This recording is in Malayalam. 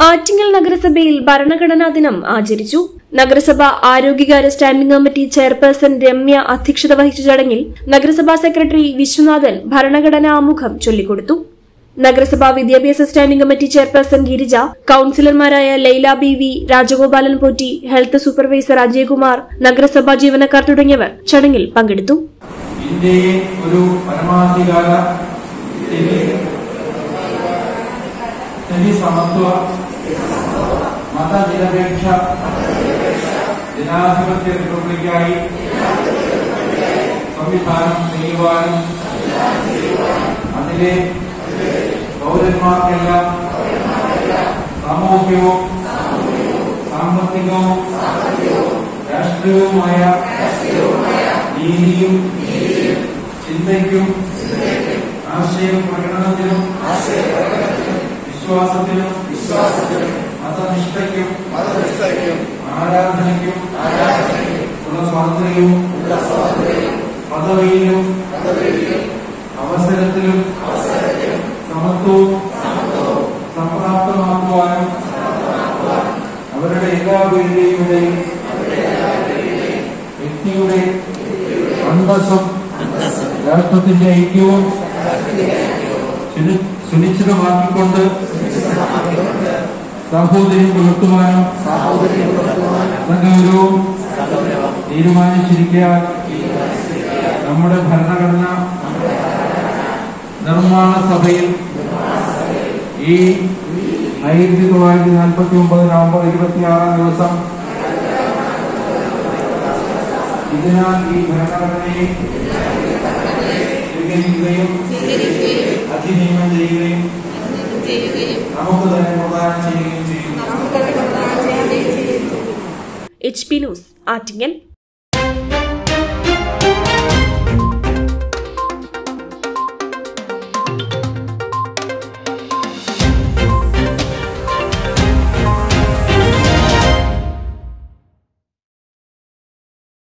ആറ്റിങ്ങൽ നഗരസഭയിൽ ഭരണഘടനാ ദിനം ആചരിച്ചു നഗരസഭ ആരോഗ്യകാര്യ സ്റ്റാൻഡിംഗ് കമ്മിറ്റി ചെയർപേഴ്സൺ രമ്യ അധ്യക്ഷത വഹിച്ച ചടങ്ങിൽ നഗരസഭാ സെക്രട്ടറി വിശ്വനാഥൻ ഭരണഘടനാ ആമുഖം ചൊല്ലിക്കൊടുത്തു നഗരസഭാ വിദ്യാഭ്യാസ സ്റ്റാൻഡിംഗ് കമ്മിറ്റി ചെയർപേഴ്സൺ ഗിരിജ കൌൺസിലർമാരായ Laila B V Rajagopalan Potti health supervisor Ajayakumar നഗരസഭാ ജീവനക്കാർ തുടങ്ങിയവർ ചടങ്ങിൽ പങ്കെടുത്തു ഇന്ത്യയെ ഒരു പരമാധികാര സ്ഥിതി സ്ഥിതി സമത്വ മതനിരപേക്ഷ ജനാധിപത്യ റിപ്പബ്ലിക്കായി സംവിധാനം ചെയ്യുവാനും അതിലെ പൗരന്മാർക്കെല്ലാം സാമൂഹ്യവും സാമ്പത്തികവും രാഷ്ട്രീയവുമായ നീതിയും ചിന്തയ്ക്കും ആശയ പ്രകടനത്തിനും വിശ്വാസത്തിനും മതനിഷ്ഠയ്ക്കും ആരാധനയ്ക്കും ഉള്ള സ്വാതന്ത്ര്യവും പദവിയിലും അവസരത്തിലും സമത്വവും സംപ്രാപ്തമാക്കുവാനും അവരുടെ എല്ലാ വീഴ്ചയുടെയും വ്യക്തിയുടെ അന്തസ്സും രാഷ്ട്രത്തിന്റെ ഐക്യവും സുനി- സുനിശ്ചിതമാക്കിക്കൊണ്ട് സാഹോദര്യം പുലർത്തുവാനും സഗൗരവവും തീരുമാനിച്ചിരിക്കാൻ നമ്മുടെ ഭരണഘടന നിർമ്മാണ സഭയിൽ ഈ ആയിരത്തി തൊള്ളായിരത്തി നാൽപ്പത്തി ഒമ്പത് നവംബർ ഇരുപത്തിയാറാം ദിവസം ഇതിനാൽ ഈ ഭരണഘടനയെ സ്വീകരിക്കുകയും അധിനിയമം ചെയ്യുകയും നമുക്ക് തന്നെ പ്രദാനം ചെയ്യുകയും ചെയ്യുന്നു എച്ച് പി ന്യൂസ് ആറ്റിങ്ങൽ